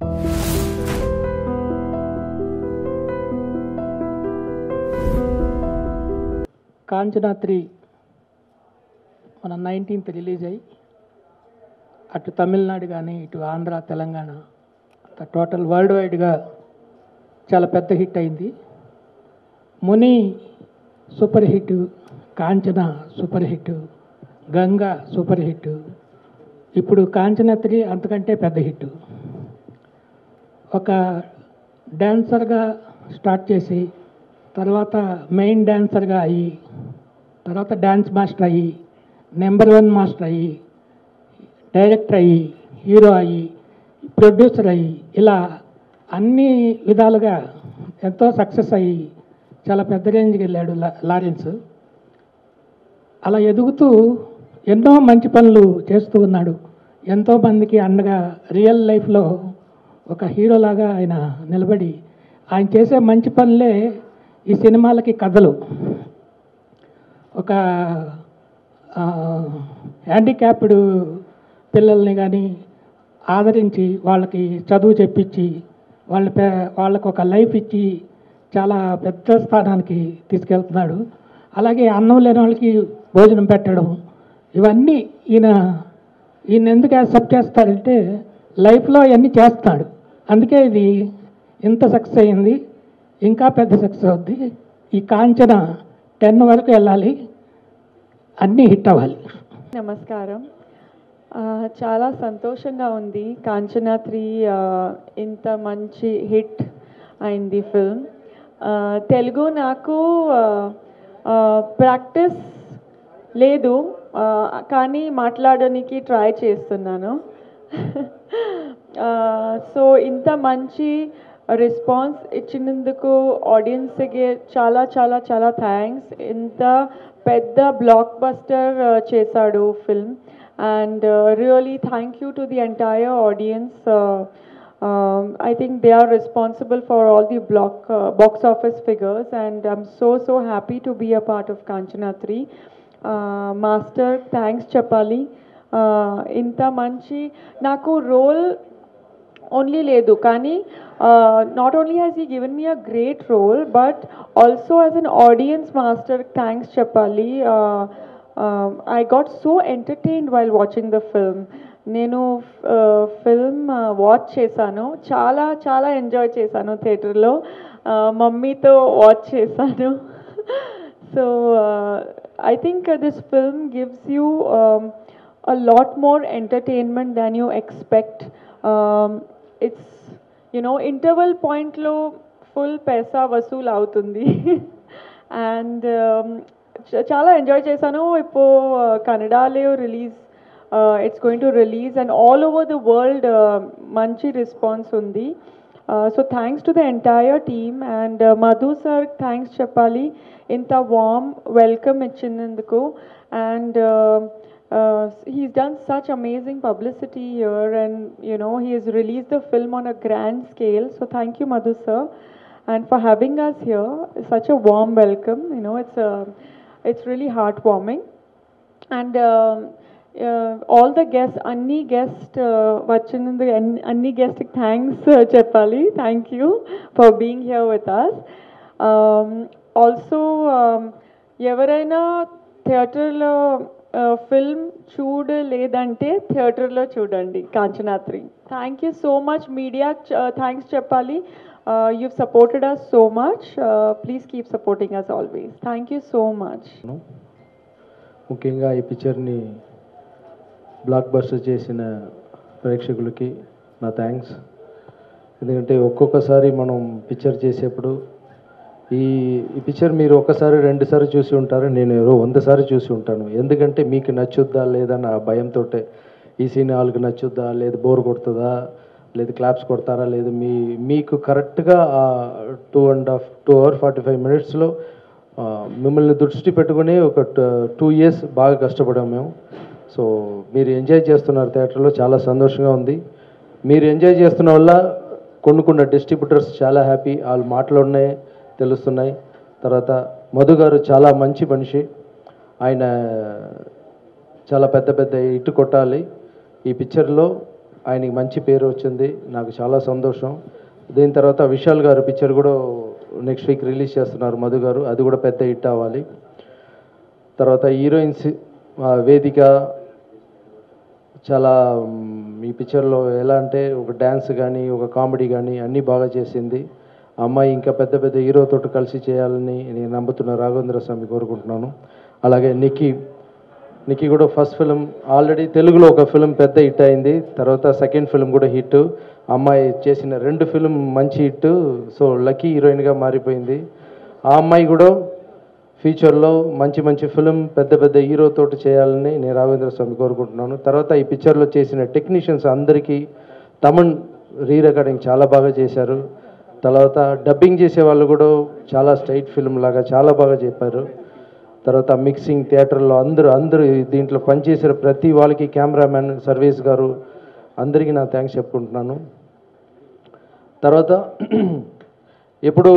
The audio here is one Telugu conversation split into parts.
కాంచనా త్రీ మన నైన్టీన్త్ రిలీజ్ అయ్యి అటు తమిళనాడు కానీ ఇటు ఆంధ్ర తెలంగాణ అంత టోటల్ వరల్డ్ వైడ్గా చాలా పెద్ద హిట్ అయింది Muni super hit Kanchana super hit Ganga super hit ఇప్పుడు కాంచన త్రీ అంతకంటే పెద్ద హిట్ ఒక డాన్సర్గా స్టార్ట్ చేసి తర్వాత మెయిన్ డాన్సర్గా అయ్యి తర్వాత డ్యాన్స్ మాస్టర్ అయ్యి నెంబర్ వన్ మాస్టర్ అయ్యి డైరెక్టర్ అయ్యి హీరో అయ్యి ప్రొడ్యూసర్ అయ్యి ఇలా అన్ని విధాలుగా ఎంతో సక్సెస్ అయ్యి చాలా పెద్ద రేంజ్కి వెళ్ళాడు లా- లారెన్స్ అలా ఎదుగుతూ ఎన్నో మంచి పనులు చేస్తూ ఉన్నాడు ఎంతో మందికి అండగా రియల్ లైఫ్లో ఒక హీరోలాగా ఆయన నిలబడి ఆయన చేసే మంచి పనులే ఈ సినిమాలకి కథలు ఒక ఆ, హ్యాండిక్యాప్డ్ పిల్లల్ని కానీ ఆదరించి వాళ్ళకి చదువు చెప్పించి వాళ్ళ పే వాళ్ళకు ఒక లైఫ్ ఇచ్చి చాలా పెద్ద స్థానానికి తీసుకెళ్తున్నాడు అలాగే అన్నం లేని వాళ్ళకి భోజనం పెట్టడం ఇవన్నీ ఈయన ఈయన ఎందుకు యాక్సెప్ట్ చేస్తాడంటే లైఫ్లో అవన్నీ చేస్తున్నాడు అందుకే ఇది ఇంత సక్సెస్ అయింది ఇంకా పెద్ద సక్సెస్ అవుద్ది ఈ కాంచన టెన్ వరకు వెళ్ళాలి అన్నీ హిట్ అవ్వాలి నమస్కారం ఆ, చాలా సంతోషంగా ఉంది కాంచనా త్రీ ఆ, ఇంత మంచి హిట్ అయింది ఫిల్మ్ ఆ, తెలుగు నాకు ప్రాక్టీస్ లేదు ఆ, కానీ మాట్లాడడానికి ట్రై చేస్తున్నాను సో ఇంత మంచి రెస్పాన్స్ ఇచ్చినందుకు ఆడియన్స్కి చాలా చాలా చాలా థ్యాంక్స్ ఇంత పెద్ద బ్లాక్ బస్టర్ చేశాడు film and really thank you to the entire audience I think they are responsible for all the block uh, box office figures, and I'm so so happy to be a part of Kanchana 3. Uh, Master, thanks Chapali. Uh, ఇంత మంచి నాకు రోల్ ఓన్లీ లేదు కానీ నాట్ ఓన్లీ హ్యాస్ ఈ given me a great role but also as an audience master thanks చెప్పాలి I got so entertained while watching the film నేను ఫిల్మ్ వాచ్ చేశాను చాలా చాలా ఎంజాయ్ చేశాను థియేటర్లో మమ్మీతో వాచ్ చేశాను so I think this film gives you a lot more entertainment than you expect. Um, it's, you know, interval point లో ఫుల్ పైసా వసూల్ అవుతుంది అండ్ చాలా ఎంజాయ్ చేశాను ఇప్పుడు కన్నడలో release it's going to release and all over the world మంచి రెస్పాన్స్ ఉంది so thanks to the entire team and Madhu sir thanks చెప్పాలి ఇంత వామ్ వెల్కమ్ ఇచ్చినందుకు and uh, he's done such amazing publicity here and you know he has released the film on a grand scale so thank you madhu sir and for having us here such a warm welcome you know it's uh, it's really heartwarming and um, uh, all the guests anni guest uh, వచ్చినందు అన్ని guest థ్యాంక్స్ చెప్పాలి thank you for being here with us also ఎవరైనా థియేటర్లో ఫిల్మ్ చూడలేదంటే థియేటర్లో చూడండి Kanchana three thank you so much media thanks చెప్పాలి you supported us so much please keep supporting us always thank you so much ముఖ్యంగా ఈ పిక్చర్ని బ్లాక్ బస్టర్ చేసిన ప్రేక్షకులకి నా థ్యాంక్స్ ఎందుకంటే ఒక్కొక్కసారి మనం పిక్చర్ చేసేప్పుడు ఈ ఈ పిక్చర్ మీరు ఒకసారి రెండుసార్లు చూసి ఉంటారు నేను ఎవరో వంద సార్లు చూసి ఉంటాను ఎందుకంటే మీకు నచ్చుద్దా లేదా నా భయంతో ఈ సీన్ వాళ్ళకి నచ్చుద్దా లేదు బోర్ కొడుతుందా లేదు క్లాప్స్ కొడతారా లేదు మీ మీకు కరెక్ట్గా two and half two hour forty five మినిట్స్లో మిమ్మల్ని దృష్టి పెట్టుకుని ఒక టూ ఇయర్స్ బాగా కష్టపడాం మేము సో మీరు ఎంజాయ్ చేస్తున్నారు థియేటర్లో చాలా సంతోషంగా ఉంది మీరు ఎంజాయ్ చేస్తున్న వల్ల కొనుక్కున్న డిస్ట్రిబ్యూటర్స్ చాలా హ్యాపీ వాళ్ళ మాటలు ఉన్నాయి తెలుస్తున్నాయి తర్వాత మధు గారు చాలా మంచి మనిషి ఆయన చాలా పెద్ద పెద్ద ఇటు కొట్టాలి ఈ పిక్చర్లో ఆయనకి మంచి పేరు వచ్చింది నాకు చాలా సంతోషం దీని తర్వాత విశాల్ గారు పిక్చర్ కూడా నెక్స్ట్ వీక్ రిలీజ్ చేస్తున్నారు మధు గారు అది కూడా పెద్ద హిట్ అవ్వాలి తర్వాత హీరోయిన్స్ ఆ, వేదిక చాలా మ్, ఈ పిక్చర్లో ఎలా అంటే ఒక డ్యాన్స్ కానీ ఒక కామెడీ కానీ అన్నీ బాగా చేసింది ఆ అమ్మాయి ఇంకా పెద్ద పెద్ద హీరోతో కలిసి చేయాలని నేను నమ్ముతున్న రాఘవేంద్ర స్వామి కోరుకుంటున్నాను అలాగే నిక్కీ నిక్కీ కూడా ఫస్ట్ ఫిలిం ఆల్రెడీ తెలుగులో ఒక ఫిలిం పెద్ద హిట్ అయింది తర్వాత సెకండ్ ఫిలిం కూడా హిట్ అమ్మాయి చేసిన రెండు ఫిలిం మంచి హిట్ సో లక్కీ హీరోయిన్గా మారిపోయింది ఆ అమ్మాయి కూడా ఫ్యూచర్లో మంచి మంచి ఫిలిం పెద్ద పెద్ద హీరోతో చేయాలని నేను రాఘవేంద్ర స్వామి కోరుకుంటున్నాను తర్వాత ఈ పిక్చర్లో చేసిన టెక్నీషియన్స్ అందరికీ తమిళ్ రీ రికార్డింగ్ చాలా బాగా చేశారు తర్వాత డబ్బింగ్ చేసే వాళ్ళు కూడా చాలా స్ట్రైట్ ఫిల్మ్ లాగా చాలా బాగా చెప్పారు తర్వాత మిక్సింగ్ థియేటర్లో అందరూ అందరూ దీంట్లో పనిచేసిన ప్రతి వాళ్ళకి కెమెరామ్యాన్ సర్వీస్ గారు అందరికీ నా థ్యాంక్స్ చెప్పుకుంటున్నాను తర్వాత ఎప్పుడు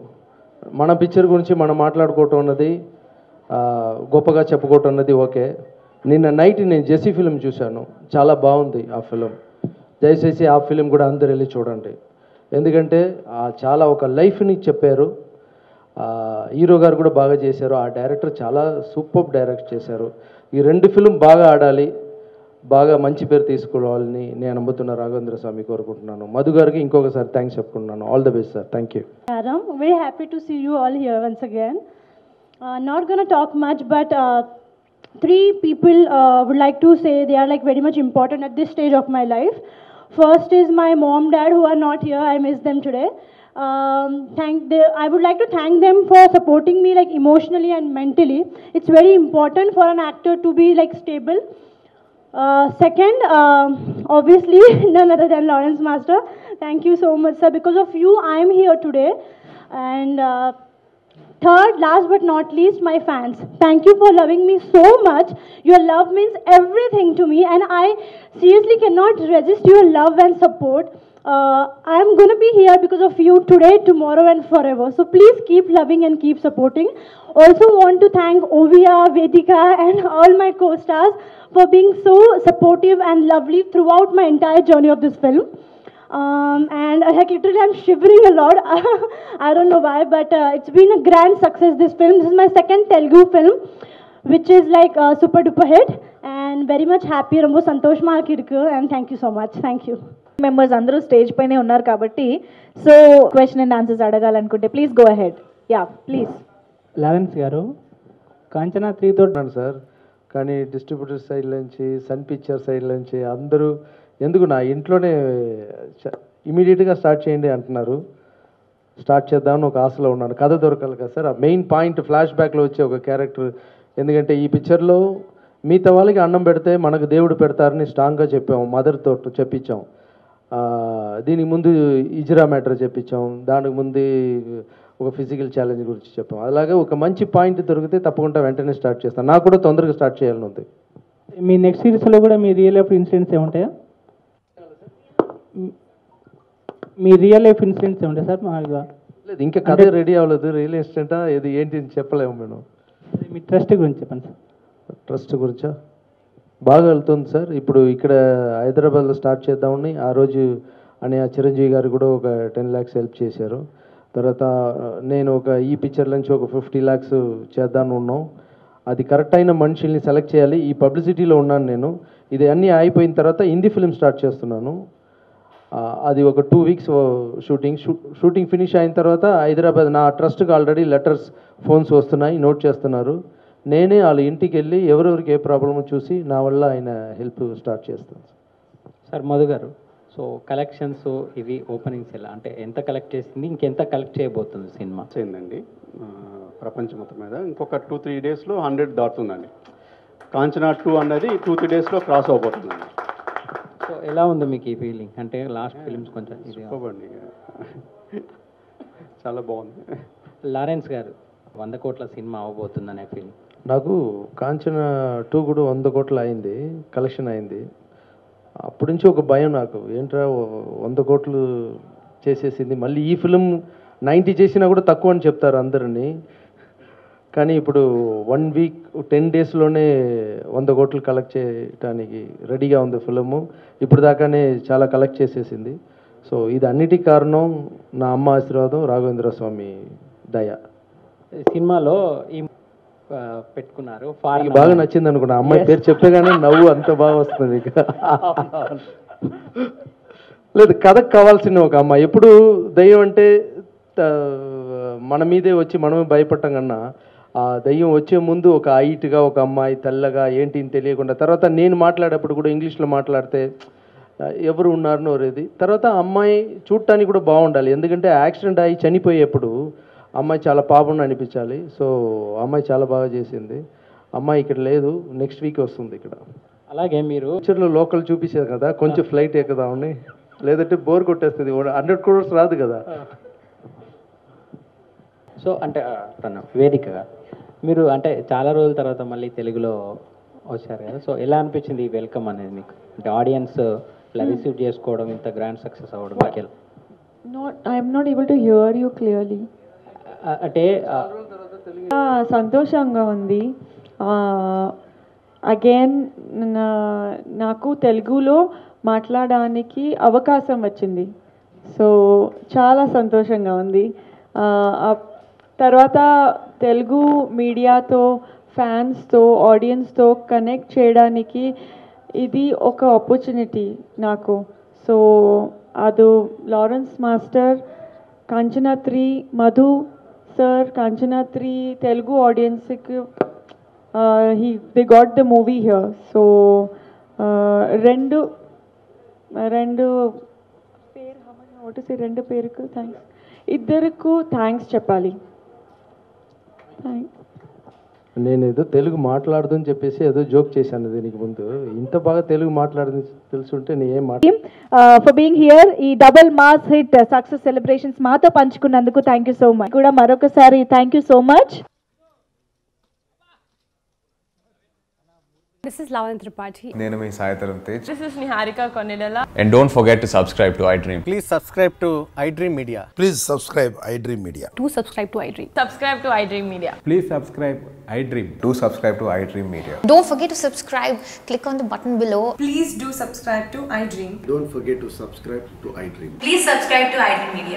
మన పిక్చర్ గురించి మనం మాట్లాడుకోవటం అన్నది ఆ, గొప్పగా చెప్పుకోవటం అన్నది ఓకే నిన్న నైట్ నేను జెస్సీ ఫిలిం చూశాను చాలా బాగుంది ఆ ఫిలిం దయచేసి ఆ ఫిలిం కూడా అందరు వెళ్ళి చూడండి ఎందుకంటే ఆ చాలా ఒక లైఫ్ని చెప్పారు ఆ, హీరో గారు కూడా బాగా చేశారు ఆ డైరెక్టర్ చాలా సూపర్ డైరెక్ట్ చేశారు ఈ రెండు ఫిలిం బాగా ఆడాలి బాగా మంచి పేరు తీసుకోవాలని నేను నమ్ముతున్న రాఘవేంద్ర స్వామి కోరుకుంటున్నాను మధు గారికి ఇంకొకసారి థ్యాంక్స్ చెప్పుకుంటున్నాను all the best sir thank you Adam, very happy to see you all here once again. Uh, not gonna talk much, but uh, three people uh, would like to say they are like very much important at this stage of my life. First is my mom, dad, who are not here. I miss them today. Um, thank they, I would like to thank them for supporting me like emotionally and mentally. It's very important for an actor to be like stable. Uh, second, um, obviously, none other than Lawrence Master. Thank you so much, sir. Because of you, I am here today. And uh, third, last but not least, my fans. Thank you for loving me so much. Your love means everything to me, and I seriously cannot resist your love and support. Uh, I'm gonna be here because of you today, tomorrow, and forever. So please keep loving and keep supporting. Also, want to thank Ovia, Vedika, and all my co-stars for being so supportive and lovely throughout my entire journey of this film. Um, and uh, like literally, I'm shivering a lot. I don't know why, but uh, it's been a grand success. This film. This is my second Telugu film, which is like a super duper hit, and very much happy. Rombo santosh irukku, and thank you so much. Thank you. Members అందరూ స్టేజ్ పైనే ఉన్నారు కాబట్టి సో క్వశ్చన్ అండ్ ఆన్సర్స్ అడగాలనుకుంటే please go ahead yeah please Lawrence garu Kanchana త్రీతో ఉన్నాను సార్ కానీ డిస్ట్రిబ్యూటర్ సైడ్ నుంచి సన్ పిక్చర్ సైడ్ నుంచి అందరూ ఎందుకు నా ఇంట్లోనే ఇమీడియట్గా స్టార్ట్ చేయండి అంటున్నారు స్టార్ట్ చేద్దామని ఒక ఆశలో ఉన్నాను కథ దొరకాలి కదా సార్ ఆ మెయిన్ పాయింట్ ఫ్లాష్ బ్యాక్లో వచ్చే ఒక క్యారెక్టర్ ఎందుకంటే ఈ పిక్చర్లో మిగతా వాళ్ళకి అన్నం పెడితే మనకు దేవుడు పెడతారని స్ట్రాంగ్గా చెప్పాము మదర్తో చెప్పించాం ఆ, దీనికి ముందు ఇజ్రా మ్యాటర్ చెప్పించాం దానికి ముందు ఒక ఫిజికల్ ఛాలెంజ్ గురించి చెప్పాం అలాగే ఒక మంచి పాయింట్ దొరికితే తప్పకుండా వెంటనే స్టార్ట్ చేస్తాను నాకు కూడా తొందరగా స్టార్ట్ చేయాలని ఉంది మీ నెక్స్ట్ సిరీస్లో కూడా మీ రియల్ లైఫ్ ఇన్సిడెంట్స్ ఏముంటాయా మీ రియల్ లైఫ్ ఇన్సిడెంట్స్ ఏముంటాయి సార్ మామూలుగా లేదు ఇంకా కథ రెడీ అవ్వలేదు రియల్ ఎస్టేటా ఇది ఏంటి అని చెప్పలేము మేము మీ ట్రస్ట్ గురించి చెప్పండి సార్ ట్రస్ట్ గురించా బాగా వెళ్తుంది సార్ ఇప్పుడు ఇక్కడ హైదరాబాద్లో స్టార్ట్ చేద్దామని ఆ రోజు అని ఆ చిరంజీవి గారు కూడా ఒక టెన్ ల్యాక్స్ హెల్ప్ చేశారు తర్వాత ఆ, నేను ఒక ఈ పిక్చర్ నుంచి ఒక ఫిఫ్టీ ల్యాక్స్ చేద్దామని ఉన్నాం అది కరెక్ట్ అయిన మనుషుల్ని సెలెక్ట్ చేయాలి ఈ పబ్లిసిటీలో ఉన్నాను నేను ఇది అన్నీ అయిపోయిన తర్వాత హిందీ ఫిలిం స్టార్ట్ చేస్తున్నాను ఆ, అది ఒక two weeks shooting shooting finish అయిన తర్వాత హైదరాబాద్ నా ట్రస్ట్కి ఆల్రెడీ లెటర్స్ ఫోన్స్ వస్తున్నాయి నోట్ చేస్తున్నారు నేనే వాళ్ళ ఇంటికి వెళ్ళి ఎవరెవరికి ఏ ప్రాబ్లమో చూసి నా వల్ల ఆయన హెల్ప్ స్టార్ట్ చేస్తాను sir Madhu garu so collections ఇవి ఓపెనింగ్స్ ఎలా అంటే ఎంత కలెక్ట్ చేసింది ఇంకెంత కలెక్ట్ చేయబోతుంది సినిమా అయిందండి ఆ, ప్రపంచం మొత్తం మీద ఇంకొక టూ త్రీ డేస్లో హండ్రెడ్ దాటుతుందండి కాంచనా టూ అన్నది టూ త్రీ డేస్లో క్రాస్ అవబోతుందండి సో ఎలా ఉంది మీకు ఈ ఫీలింగ్ అంటే లాస్ట్ ఫిలిమ్స్ కొంచెం ఇది చూపండి చాలా బాగుంది లారెన్స్ గారు వంద కోట్ల సినిమా అవబోతుందనే ఫీలింగ్ నాకు కాంచన టూ కూడా వంద కోట్లు అయింది కలెక్షన్ అయింది అప్పటి నుంచి ఒక భయం నాకు ఏంట్రా వ- వంద కోట్లు చేసేసింది మళ్ళీ ఈ ఫిలిం నైంటీ చేసినా కూడా తక్కువ అని చెప్తారు అందరినీ కానీ ఇప్పుడు వన్ వీక్ టెన్ డేస్లోనే వంద కోట్లు కలెక్ట్ చేయడానికి రెడీగా ఉంది ఫిలము ఇప్పుడు దాకానే చాలా కలెక్ట్ చేసేసింది సో ఇది అన్నిటికీ కారణం నా అమ్మ ఆశీర్వాదం రాఘవేంద్ర స్వామి దయ సినిమాలో ఈ ఆ, పెట్టుకున్నారు నీకు ఫారెన్ బాగా నచ్చింది అనుకున్నా అమ్మాయి పేరు చెప్పగానే నవ్వు అంత బాగా వస్తుంది ఇక లేదు కథకు కావాల్సిన ఒక అమ్మాయి ఎప్పుడు దయ్యం అంటే త- మన మీదే వచ్చి మనమే భయపడటం కన్నా ఆ దయ్యం వచ్చే ముందు ఒక హైట్గా ఒక అమ్మాయి తెల్లగా ఏంటి అని తెలియకుండా తర్వాత నేను మాట్లాడేటప్పుడు కూడా ఇంగ్లీష్లో మాట్లాడితే ఆ, ఎవరు ఉన్నారు నోరేది తర్వాత ఆ అమ్మాయి చూడటానికి కూడా బాగుండాలి ఎందుకంటే యాక్సిడెంట్ అయ్యి చనిపోయేప్పుడు అమ్మాయి చాలా పాపం అనిపించాలి సో అమ్మాయి చాలా బాగా చేసింది అమ్మాయి ఇక్కడ లేదు నెక్స్ట్ వీక్ వస్తుంది ఇక్కడ అలాగే మీరు ఫ్యూచర్లో లోకల్ చూపించేది కదా కొంచెం ఫ్లైట్ ఎక్కుదామని లేదంటే బోర్ కొట్టేస్తుంది హండ్రెడ్ క్రోర్స్ రాదు కదా సో అంటే ఆ, తను వేదికగా మీరు అంటే చాలా రోజుల తర్వాత మళ్ళీ తెలుగులో వచ్చారు కదా సో ఎలా అనిపించింది ఈ వెల్కమ్ అనేది మీకు అంటే ఆడియన్స్ ఇలా రిసీవ్ చేసుకోవడం ఇంత గ్రాండ్ సక్సెస్ అవ్వడం మీకు ఎలా- not I'm not able to hear you clearly ఆ, అంటే ఆ, సంతోషంగా ఉంది అగైన్ నాకు తెలుగులో మాట్లాడడానికి అవకాశం వచ్చింది సో చాలా సంతోషంగా ఉంది ఆ, ఆ తర్వాత తెలుగు మీడియాతో ఫ్యాన్స్తో ఆడియన్స్తో కనెక్ట్ చేయడానికి ఇది ఒక ఆపర్చునిటీ నాకు సో అది Lawrence master Kanchana three Madhu sir Kanchana three Telugu ఆడియన్స్కి he they got the movie here so రెండు రెండు పేరు ఒకటి రెండు పేరుకు థ్యాంక్స్ ఇద్దరికి థ్యాంక్స్ చెప్పాలి థ్యాంక్స్ నేను ఏదో తెలుగు మాట్లాడదని చెప్పేసి ఏదో జోక్ చేశాను దీనికి ముందు ఇంత బాగా తెలుగు మాట్లాడదని తెలుసుంటే నేను ఏం మాట్లా ఫర్ బీయింగ్ హియర్ ఈ double mass hit success celebrations మాతో పంచుకున్నందుకు థ్యాంక్ యూ సో మచ్ కూడా మరొకసారి thank you so much This is Lavan Tripathi. నేను మీ Saidharam Tej This is Niharika Konilala. And don't forget to subscribe to iDream Please subscribe to iDream Media. Please subscribe iDream Media. Do subscribe to iDream. Subscribe to iDream Media. Please subscribe iDream to subscribe to iDream media Don't forget to subscribe. Click on the button below. Please do subscribe to iDream. Don't forget to subscribe to iDream. Please subscribe to iDream Media.